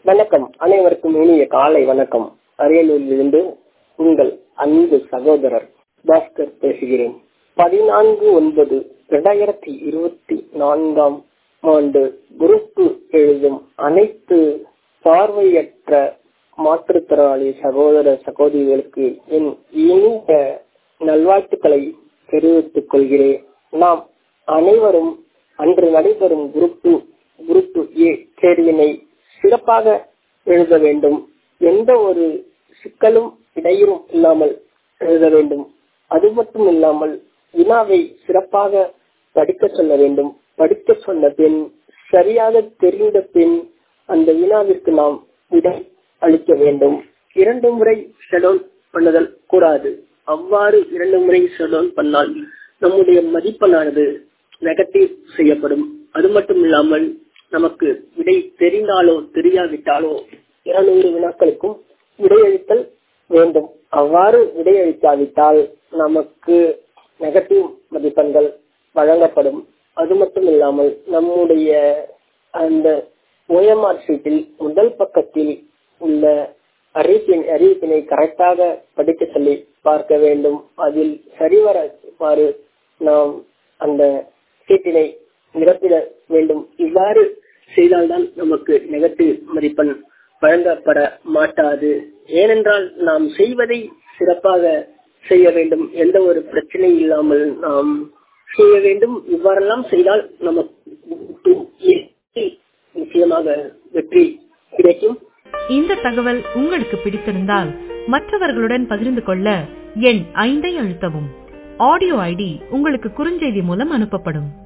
வணக்கம் அனைவருக்கும் இனிய காலை வணக்கம் அரியலூரிலிருந்து உங்கள் அன்பு சகோதரர் பாஸ்கர் பேசுகிறேன் பதினான்கு ஒன்பது இரண்டாயிரத்தி இருபத்தி நான்காம் ஆண்டு குரூப் எழுதும் அனைத்து பார்வையற்ற மாற்றுத்திறனாளி சகோதர சகோதரிகளுக்கு என் இனிய நல்வாழ்த்துக்களை தெரிவித்துக் கொள்கிறேன் நாம் அனைவரும் அன்று நடைபெறும் குரூப் குரூப் ஏ தேர்வினை சிறப்பாக எழுத வேண்டும் எந்த ஒரு சிக்கலும் இடையூறும் இல்லாமல் எழுத வேண்டும் அது மட்டும் இல்லாமல் வினாவை சிறப்பாக படிக்க சொல்ல வேண்டும் படிக்க சொன்ன பின் சரியாக தெரிந்த பின் அந்த வினாவிற்கு நாம் விடை அளிக்க வேண்டும் இரண்டு முறை ஷெடவுன் பண்ணுதல் கூடாது அவ்வாறு இரண்டு முறை ஷெடவுன் பண்ணால் நம்முடைய மதிப்பெண்ணானது நெகட்டிவ் செய்யப்படும் அது மட்டும் இல்லாமல் நமக்கு விடை தெரிந்தாலோ தெரியாவிட்டாலோ இருநூறு வினாக்களுக்கும் விடையளித்தல் வேண்டும் அவ்வாறு விடையளிக்காவிட்டால் நமக்கு நெகட்டிவ் மதிப்பெண்கள் வழங்கப்படும் அது மட்டும் இல்லாமல் நம்முடைய அந்த ஓஎம்ஆர் ஷீட்டில் முதல் பக்கத்தில் உள்ள அறிவிப்பின் அறிவிப்பினை கரெக்டாக படிக்க சொல்லி பார்க்க வேண்டும் அதில் சரிவரமாறு நாம் அந்த சீட்டினை நிரப்பிட வேண்டும் இவ்வாறு செய்தால்தான் நமக்கு நெகட்டிவ் மதிப்பெண் வழங்கப்பட மாட்டாது ஏனென்றால் நாம் செய்வதை சிறப்பாக செய்ய வேண்டும் எந்த ஒரு பிரச்சனை இல்லாமல் நாம் செய்ய வேண்டும் இவ்வாறெல்லாம் செய்தால் நமக்கு நிச்சயமாக வெற்றி கிடைக்கும் இந்த தகவல் உங்களுக்கு பிடித்திருந்தால் மற்றவர்களுடன் பகிர்ந்து கொள்ள எண் ஐந்தை அழுத்தவும் ஆடியோ ஐடி உங்களுக்கு குறுஞ்செய்தி மூலம் அனுப்பப்படும்